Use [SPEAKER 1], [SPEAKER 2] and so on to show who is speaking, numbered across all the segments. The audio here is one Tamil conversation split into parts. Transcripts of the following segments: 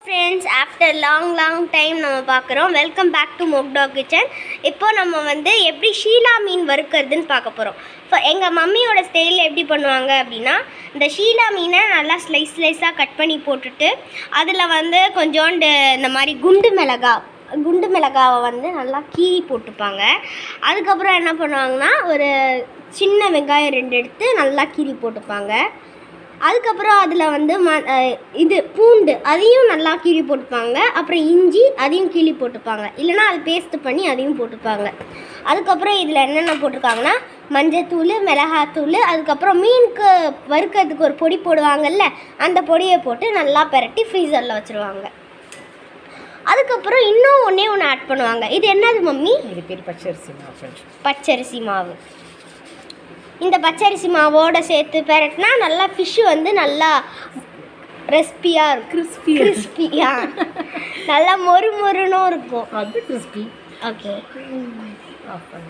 [SPEAKER 1] friends after long long time நம்ம பார்க்குறோம் வெல்கம் பேக் டு மொக்டா கிச்சன் இப்போ நம்ம வந்து எப்படி ஷீலா மீன் வறுக்கிறதுன்னு பார்க்க போகிறோம் இப்போ எங்கள் மம்மியோட ஸ்டைலில் எப்படி பண்ணுவாங்க அப்படின்னா இந்த ஷீலா மீனை நல்லா ஸ்லைஸ் ஸ்லைஸாக கட் பண்ணி போட்டுட்டு அதில் வந்து கொஞ்சோண்டு இந்த மாதிரி குண்டு மிளகா குண்டு மிளகாவை வந்து நல்லா கீறி போட்டுப்பாங்க அதுக்கப்புறம் என்ன பண்ணுவாங்கன்னா ஒரு சின்ன வெங்காயம் ரெண்டு எடுத்து நல்லா கீறி போட்டுப்பாங்க அதுக்கப்புறம் அதில் வந்து ம அஹ் இது பூண்டு அதையும் நல்லா கீறி போட்டுப்பாங்க அப்புறம் இஞ்சி அதையும் கீறி போட்டுப்பாங்க இல்லைன்னா அது பேஸ்ட் பண்ணி அதையும் போட்டுப்பாங்க அதுக்கப்புறம் இதில் என்னென்ன போட்டிருக்காங்கன்னா மஞ்சத்தூள் மிளகாத்தூள் அதுக்கப்புறம் மீனுக்கு வறுக்கிறதுக்கு ஒரு பொடி போடுவாங்கல்ல அந்த பொடியை போட்டு நல்லா பெரட்டி ஃப்ரீசரில் வச்சுருவாங்க அதுக்கப்புறம் இன்னும் ஒன்றே ஒன்று ஆட் பண்ணுவாங்க இது என்னது மம்மி
[SPEAKER 2] இது பேர் பச்சரிசி மாவு ஃப்ரெண்ட்ஸ்
[SPEAKER 1] பச்சரிசி மாவு இந்த பச்சரிசி மாவோட சேர்த்து பெரட்டினா நல்லா ஃபிஷ்ஷு வந்து நல்லா ரெஸ்பியாக இருக்கும்
[SPEAKER 2] கிறிஸ்பி
[SPEAKER 1] கிறிஸ்பியாக நல்லா மொறு மொறுனும் இருக்கும்
[SPEAKER 2] அது கிறிஸ்பி
[SPEAKER 1] ஓகே
[SPEAKER 2] ஆஃப் பண்ணு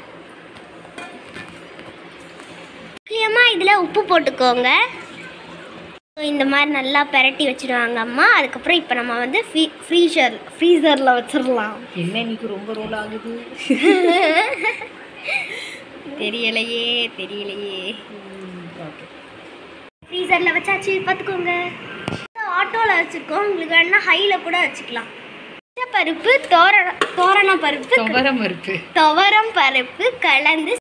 [SPEAKER 1] முக்கியமாக இதில் உப்பு போட்டுக்கோங்க இந்த மாதிரி நல்லா பெரட்டி வச்சுடுவாங்க அம்மா அதுக்கப்புறம் இப்போ நம்ம வந்து ஃப்ரீ ஃப்ரீசர் ஃப்ரீசரில் வச்சிடலாம்
[SPEAKER 2] என்ன இன்னைக்கு ரொம்ப ரோல் ஆகுது
[SPEAKER 1] தெரியலையே தெரியலையே
[SPEAKER 2] ஓகே
[SPEAKER 1] ஃப்ரீசரில் வச்சாச்சு பார்த்துக்கோங்க ஆட்டோவில் வச்சுருக்கோம் உங்களுக்கு வேணா ஹையில் கூட வச்சுக்கலாம் பச்சை பருப்பு தோரண தோரண பருப்பு
[SPEAKER 2] துவரம் பருப்பு
[SPEAKER 1] துவரம் பருப்பு கலந்து